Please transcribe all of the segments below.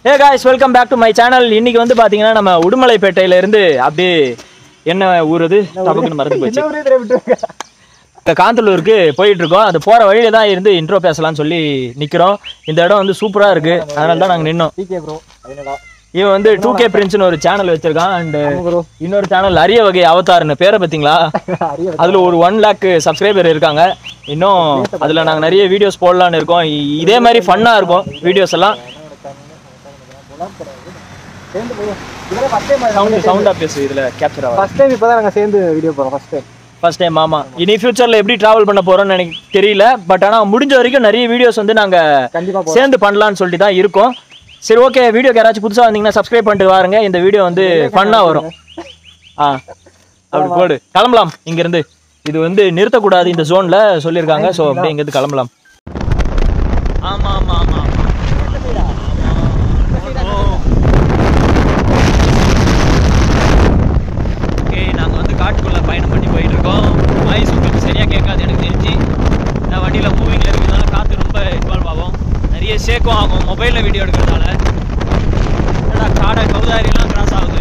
Hey guys welcome back to my channel இன்னைக்கு வந்து பாத்தீங்கன்னா நம்ம உடுமலைப்பேட்டையில இருந்து அப்படியே என்ன ஊர் அது டபக்குன்னு மறந்து போச்சு இந்த காந்தலூருக்கு போயிட்டு இருக்கோம் அது போற வழியில தான் இருந்து இன்ட்ரோ பேசலாம்னு சொல்லி நிக்கிறோம் இந்த இடம் வந்து சூப்பரா இருக்கு அதனால தான் நாங்க நின்னோம் டிகே ப்ரோ என்னடா இவன் வந்து டூ கே பிரின்ஸ்னு ஒரு சேனல் வச்சிருக்கான் அண்ட் ப்ரோ இன்னொரு சேனல் அரிய வகை அவதார்னு பேரை பார்த்தீங்களா அரிய அதுல ஒரு ஒன் லேக் சப்ஸ்கிரைபர் இருக்காங்க இன்னும் அதுல நாங்க நிறைய வீடியோஸ் போடலாம்னு இருக்கோம் இ- இதே மாதிரி ஃபன்னா இருக்கும் வீடியோஸ் எல்லாம் சேர்ந்து போய் இதுல ஃபர்ஸ்ட் டைம் சவுண்ட் சவுண்டா பேசு இதுல கேப்சர் ஆகும் ஃபர்ஸ்ட் டைம் இப்பதான் நாங்க சேர்ந்து வீடியோ போறோம் ஃபர்ஸ்ட் டைம் ஃபர்ஸ்ட் டைம் ஆமா இனி ஃபியூச்சர்ல எப்படி டிராவல் பண்ண போறோம்னு எனக்கு தெரியல பட் ஆனா முடிஞ்ச வரைக்கும் நிறைய வீடியோஸ் வந்து நாங்க கண்டிப்பா போறோம் சேர்ந்து பண்ணலாம்னு சொல்லிட்டு தான் இருக்கோம் சரி ஓகே வீடியோக்கு யாராச்சும் புதுசா வந்தீங்கன்னா சப்ஸ்கிரைப் பண்ணிட்டு வாருங்க இந்த வீடியோ வந்து ஃபன்னா வரும் ஆ அப்படி போடு கிளம்பலாம் இங்க இருந்து இது வந்து நிறுத்தக்கூடாது இந்த ஜோன்ல சொல்லியிருக்காங்க ஸோ அப்படியே இங்க இருந்து கிளம்பலாம் ஆமா ஆமா ஆமா ஓகே நாங்கள் வந்து காட்டுக்குள்ளே பயணம் பண்ணி போயிட்டு இருக்கோம் வாய்ஸ் உங்களுக்கு சரியாக கேட்காது எனக்கு தெரிஞ்சு நான் வண்டியில் மூவிங்கில் இருக்கிறதுனால காற்று ரொம்ப இன்வால்வ் ஆகும் நிறைய சேக்கும் ஆகும் மொபைலில் வீடியோ எடுக்கிறதுனால என்னடா காடை கௌதாரிலாம் கிராஸ் ஆகுது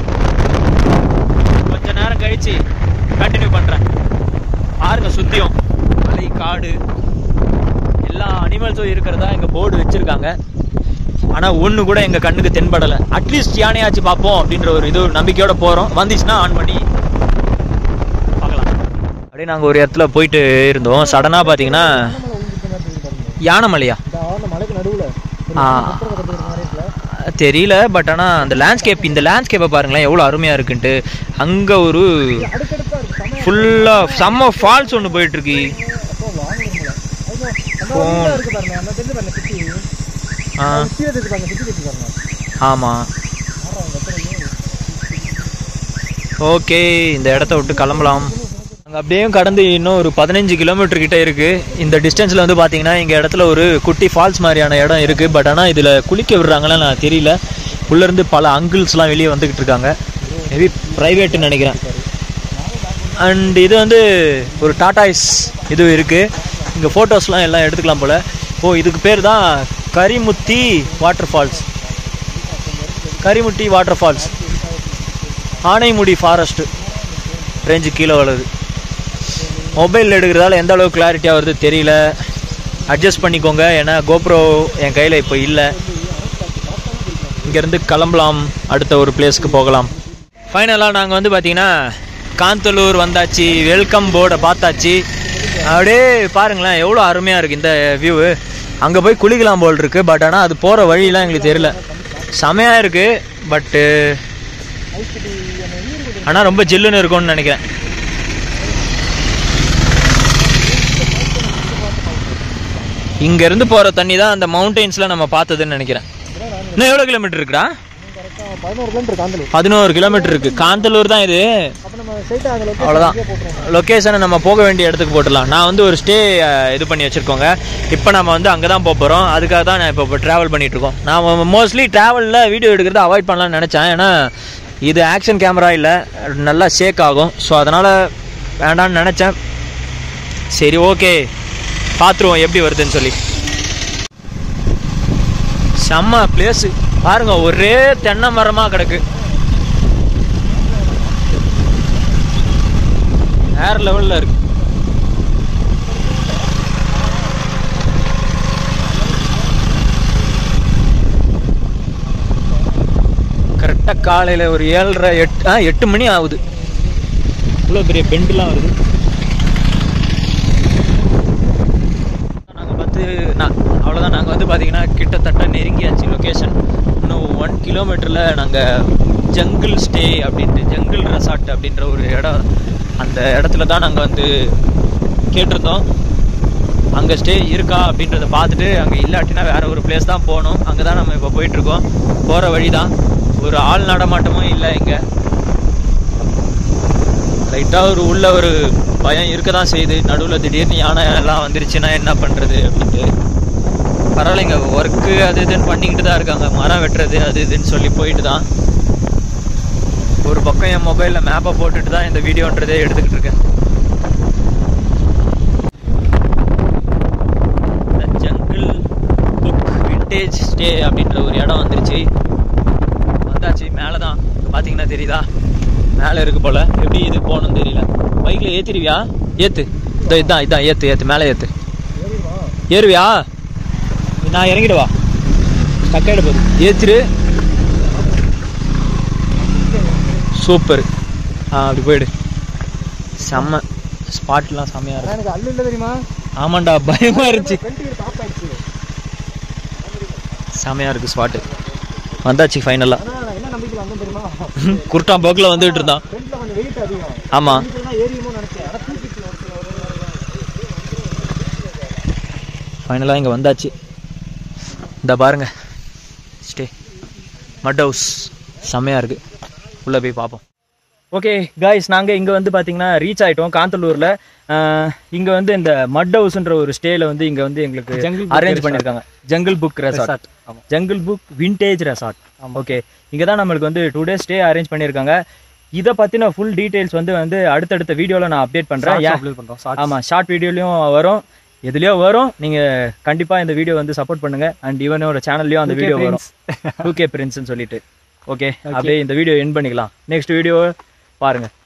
கொஞ்ச நேரம் கழிச்சு கண்டினியூ பண்ணுறேன் பாருங்க சுத்தியும் மலை காடு எல்லா அனிமல்ஸும் இருக்கிறதா எங்க போர்டு வச்சிருக்காங்க ஆனா ஒண்ணு கூட எங்க கண்ணுக்கு தென்படல அட்லீஸ்ட் யானையாச்சு பார்ப்போம் அப்படின்ற ஒரு இது நம்பிக்கையோட போறோம் வந்துச்சுன்னா ஆன் பண்ணி பார்க்கலாம் அப்படியே நாங்க ஒரு இடத்துல போயிட்டு இருந்தோம் சடனா பாத்தீங்கன்னா யானைமலையா இந்த ஆன மலைக்கு நடுவுல ஆ, தெரியல பட் ஆனா அந்த லேண்ட்ஸ்கேப் இந்த லேண்ட்ஸ்கேப்பை பாருங்களேன் எவ்வளவு அருமையா இருக்குன்ட்டு அங்க ஒரு அடுக்கடுக்கா இருக்கு செம்ம ஃபுல்லா செம்ம ஃபால்ஸ் ஒன்று போயிட்டு இருக்கு அப்போ வாங்க அது அந்த வழியா இருக்கு பாருங்க அந்த தெரிஞ்சு பாருங்க சுத்தி ஆ சுத்தி வச்சு பாருங்க சுத்தி வச்சு பாருங்க ஆமா ஆறாங்க எத்தனை ஓகே இந்த இடத்த விட்டு கிளம்பலாம் அங்கே அப்படியே கடந்து இன்னும் ஒரு பதினஞ்சு கிலோமீட்டர் கிட்ட இருக்கு இந்த டிஸ்டன்ஸ்ல வந்து பாத்தீங்கன்னா எங்க இடத்துல ஒரு குட்டி ஃபால்ஸ் மாதிரியான இடம் இருக்கு பட் ஆனா இதுல குளிக்க விடுறாங்களா நான் தெரியல உள்ள இருந்து பல அங்கிள்ஸ்லாம் வெளியே வந்துகிட்டு இருக்காங்க மேபி ப்ரைவேட்னு நினைக்கிறேன் அண்ட் இது வந்து ஒரு டாடாய்ஸ் இது இருக்கு இங்க ஃபோட்டோஸ்லாம் எல்லாம் எடுத்துக்கலாம் போல ஓ இதுக்கு பேர் தான் Karimuthi water falls Karimutti water falls Anaimudi forest range கீழே வளருது மொபைல் எடுக்கிறதால எந்த அளவுக்கு கிளாரிட்டியாக வருது தெரியல அட்ஜஸ்ட் பண்ணிக்கோங்க ஏன்னா கோப்ரோ என் கையில் இப்போ இல்லை இங்கேருந்து கிளம்பலாம் அடுத்த ஒரு பிளேஸ்க்கு போகலாம் ஃபைனலாக நாங்கள் வந்து பார்த்தீங்கன்னா காந்தலூர் வந்தாச்சு வெல்கம் போர்டை பார்த்தாச்சு அப்படியே பாருங்களேன் எவ்வளோ அருமையாக இருக்குது இந்த வியூவு அங்கே போய் குளிக்கலாம் போல் இருக்குது பட் ஆனால் அது போகிற வழியெலாம் எங்களுக்கு தெரியல செமையாக இருக்குது பட்டு ஆனால் ரொம்ப ஜில்லுன்னு இருக்கும்னு நினைக்கிறேன் இங்கேருந்து போகிற தண்ணி தான் அந்த மவுண்டெயின்ஸில் நம்ம பார்த்ததுன்னு நினைக்கிறேன் இன்னும் எவ்வளோ கிலோமீட்டர் இருக்குடா கரெக்டா பதினோரு கிலோமீட்டர் காந்தலூர் பதினோரு கிலோமீட்டர் இருக்குது காந்தலூர் தான் இது அப்ப நம்ம ஸ்ட்ரைட்டா அந்த லொகேஷன் அவ்வளோதான் லொக்கேஷனை நம்ம போக வேண்டிய இடத்துக்கு போட்டுடலாம் நான் வந்து ஒரு ஸ்டே இது பண்ணி வச்சுருக்கோங்க இப்போ நம்ம வந்து அங்கே தான் போக போகிறோம் அதுக்காக தான் நான் இப்போ இப்போ ட்ராவல் பண்ணிட்டு இருக்கோம் நான் மோஸ்ட்லி ட்ராவலில் வீடியோ எடுக்கிறத அவாய்ட் பண்ணலாம்னு நினச்சேன் ஏன்னா இது ஆக்ஷன் கேமரா இல்லை நல்லா ஷேக் ஆகும் ஸோ அதனால் வேண்டாம்னு நினச்சேன் சரி ஓகே பார்த்துருவோம் எப்படி வருதுன்னு சொல்லி செம்ம பிளேஸு பாருங்க ஒரே தென்னை மரமாக கிடக்கு வேற லெவல்ல இருக்கு கரெக்டாக காலையில் ஒரு ஏழரை எட்டு ஆ எட்டு மணி ஆகுது இவ்வளோ பெரிய பெண்டுலாம் வருது நாங்கள் வந்து நான் அவ்வளோதான் நாங்கள் வந்து பார்த்தீங்கன்னா கிட்டத்தட்ட நெருங்கியாச்சு லொக்கேஷன் இன்னும் ஒன் கிலோமீட்டரில் நாங்கள் ஜங்கிள் ஸ்டே அப்படின்ட்டு ஜங்கிள் ரெசார்ட் அப்படின்ற ஒரு இடம் அந்த இடத்துல தான் நாங்கள் வந்து கேட்டிருந்தோம் அங்கே ஸ்டே இருக்கா அப்படின்றத பார்த்துட்டு அங்கே இல்லாட்டினா வேற ஒரு பிளேஸ் தான் போகணும் அங்கே தான் நம்ம இப்போ போயிட்டுருக்கோம் போகிற வழி தான் ஒரு ஆள் நடமாட்டமும் இல்லை இங்கே லைட்டாக ஒரு உள்ள ஒரு பயம் இருக்க தான் செய்யுது நடுவில் திடீர்னு யானை எல்லாம் வந்துருச்சுன்னா என்ன பண்ணுறது அப்படின்ட்டு பரவாயில்லைங்க ஒர்க்கு அது இதுன்னு பண்ணிக்கிட்டு தான் இருக்காங்க மரம் வெட்டுறது அது இதுன்னு சொல்லி போயிட்டு தான் ஒரு பக்கம் என் மொபைலில் மேப்பை போட்டுட்டு தான் இந்த வீடியோன்றதே எடுத்துக்கிட்டு இருக்கேன் The Jungle Book vintage stay அப்படின்ற ஒரு இடம் வந்துருச்சு வந்தாச்சு மேலே தான் பார்த்தீங்கன்னா தெரியுதா மேலே இருக்கு போல எப்படி இது போகணும்னு தெரியல பைக்கில் ஏற்றிடுவியா ஏற்று இதோ இதான் இதான் ஏற்று ஏற்று மேலே ஏற்று ஏறுவியா நான் இறங்கிடுவா டக்காயிட போகுது ஏற்றிரு சூப்பர் ஆ அப்படி போயிடு செம்ம ஸ்பாட்லாம் செம்மையாக ஆனா இருக்கும் எனக்கு அல்லு இல்லை தெரியுமா ஆமாண்டா பயமாக இருந்துச்சு ஃப்ரண்ட் கியர் டாப் ஆயிடுச்சு செம்மையாக இருக்குது ஸ்பாட்டு வந்தாச்சு ஃபைனலாக ஆனா நான் என்ன நம்பிக்கையில் வந்தேன் தெரியுமா குருட்டான் போக்கில் வந்துட்டு இருந்தான் ஃப்ரண்ட்ல கொஞ்சம் வெயிட் அதிகம் ஆமாம் இதுனா ஏறியுமோ நினைச்சேன் ஆனா தூக்கிட்டு ஒரு சில ஒரு ஃபைனலாக இங்கே வந்தாச்சு இந்த பாருங்க ஸ்டே மட் ஹவுஸ் செம்மையாக இருக்குது உள்ளே போய் பார்ப்போம் ஓகே காய்ஸ் நாங்கள் இங்கே வந்து பார்த்தீங்கன்னா ரீச் ஆகிட்டோம் காந்தலூரில் இங்கே வந்து இந்த மட் ஹவுஸ்ன்ற ஒரு ஸ்டேல வந்து இங்கே வந்து எங்களுக்கு Jungle Book அரேஞ்ச் resort. பண்ணியிருக்காங்க ஜங்கிள் புக் ரெசார்ட் ஆமா. Jungle book vintage resort okay இங்கே தான் நம்மளுக்கு வந்து டூ டேஸ் ஸ்டே அரேஞ்ச் பண்ணியிருக்காங்க இதை பற்றின ஃபுல் டீட்டெயில்ஸ் வந்து வந்து அடுத்தடுத்த வீடியோவில் நான் அப்டேட் பண்ணுறேன் ஏன் அப்லோட் பண்றோம் ஆமாம் ஷார்ட் வீடியோலையும் வரும் எதுலேயோ வரும் நீங்கள் கண்டிப்பாக இந்த வீடியோ வந்து சப்போர்ட் பண்ணுங்க அண்ட் இவனோட சேனல்லையும் அந்த 2K வீடியோ வரும் Prince. டூ கே பிரின்ஸ்னு சொல்லிட்டு ஓகே அப்படியே இந்த வீடியோ என் பண்ணிக்கலாம் நெக்ஸ்ட் வீடியோ பாருங்க